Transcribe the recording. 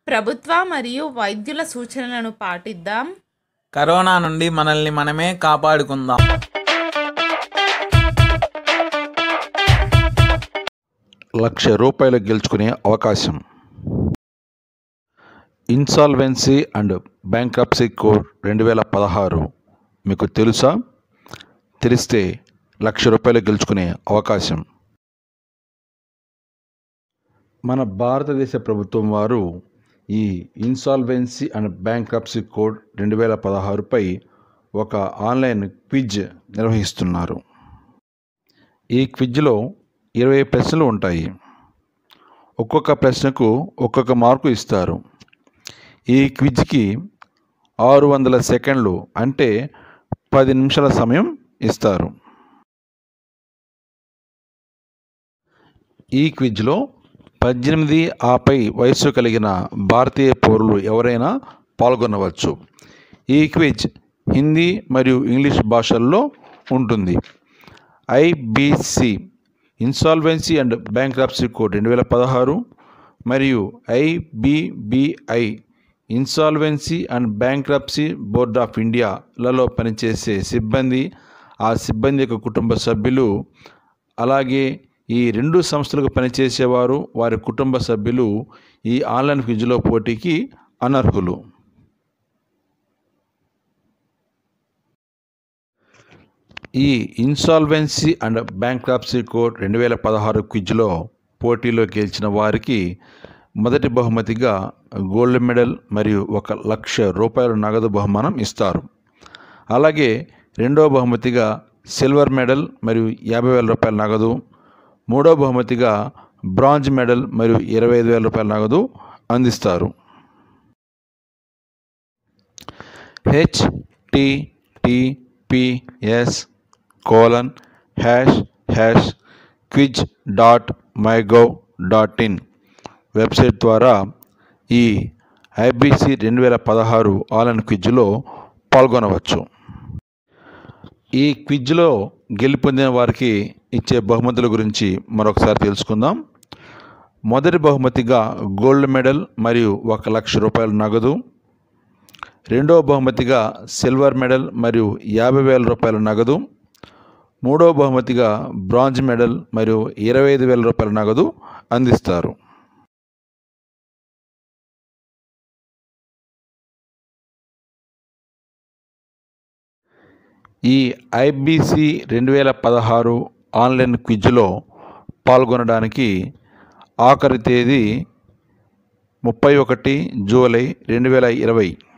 ప్రభుత్వ మరియు వైద్యుల సూచనలను పాటిద్దాం కరోనా నుండి మనల్ని మనమే కాపాడుకుందాం లక్ష రూపాయలు గెలుచుకునే అవకాశం ఇన్సాల్వెన్సీ అండ్ బ్యాంక్రప్సీ కోడ్ రెండు వేల పదహారు మీకు తెలుసా తెలిస్తే లక్ష రూపాయలు గెలుచుకునే అవకాశం మన భారతదేశ ప్రభుత్వం వారు ఈ ఇన్సాల్వెన్సీ అండ్ బ్యాంక్రప్సీ కోడ్ రెండు వేల పదహారుపై ఒక ఆన్లైన్ క్విజ్ నిర్వహిస్తున్నారు ఈ క్విజ్లో ఇరవై ప్రశ్నలు ఉంటాయి ఒక్కొక్క ప్రశ్నకు ఒక్కొక్క మార్కు ఇస్తారు ఈ క్విజ్కి ఆరు వందల సెకండ్లు అంటే పది నిమిషాల సమయం ఇస్తారు ఈ క్విజ్లో పద్దెనిమిది ఆపై వయస్సు కలిగిన భారతీయ పౌరులు ఎవరైనా పాల్గొనవచ్చు ఈ క్విజ్ హిందీ మరియు ఇంగ్లీష్ భాషల్లో ఉంటుంది IBC insolvency and bankruptcy code రెండు వేల పదహారు మరియు IBBI insolvency and bankruptcy board of ఇండియాలలో పనిచేసే సిబ్బంది ఆ సిబ్బంది యొక్క కుటుంబ సభ్యులు అలాగే ఈ రెండు సంస్థలకు పనిచేసేవారు వారి కుటుంబ సభ్యులు ఈ ఆన్లైన్ క్విజ్లో పోటీకి అనర్హులు ఈ ఇన్సాల్వెన్సీ అండ్ బ్యాంక్రాప్సీ కోడ్ రెండు వేల పదహారు క్విజ్లో పోటీలో గెలిచిన వారికి మొదటి బహుమతిగా గోల్డ్ మెడల్ మరియు ఒక లక్ష రూపాయల నగదు బహుమానం ఇస్తారు అలాగే రెండవ బహుమతిగా సిల్వర్ మెడల్ మరియు యాభై వేల రూపాయల నగదు మూడో బహుమతిగా బ్రాంజ్ మెడల్ మరియు ఇరవై ఐదు వేల రూపాయల నగదు అందిస్తారు HTTPS colon hash hash quiz dot MyGov dot in website ద్వారా ఈ ఐబీసీ రెండు వేల పదహారు ఆన్లైన్ క్విజ్లో పాల్గొనవచ్చు ఈ క్విజ్లో గెలుపొందిన వారికి ఇచ్చే బహుమతుల గురించి మరొకసారి తెలుసుకుందాం మొదటి బహుమతిగా గోల్డ్ మెడల్ మరియు ఒక లక్ష రూపాయల నగదు రెండవ బహుమతిగా సిల్వర్ మెడల్ మరియు యాభై వేల రూపాయల నగదు మూడవ బహుమతిగా బ్రాంజ్ మెడల్ మరియు ఇరవై ఐదు వేల రూపాయల నగదు అందిస్తారు ఈ ఐబీసీ రెండు వేల పదహారు ఆన్లైన్ క్విజ్లో పాల్గొనడానికి ఆఖరి తేదీ ముప్పై ఒకటి జూలై రెండు వేల ఇరవై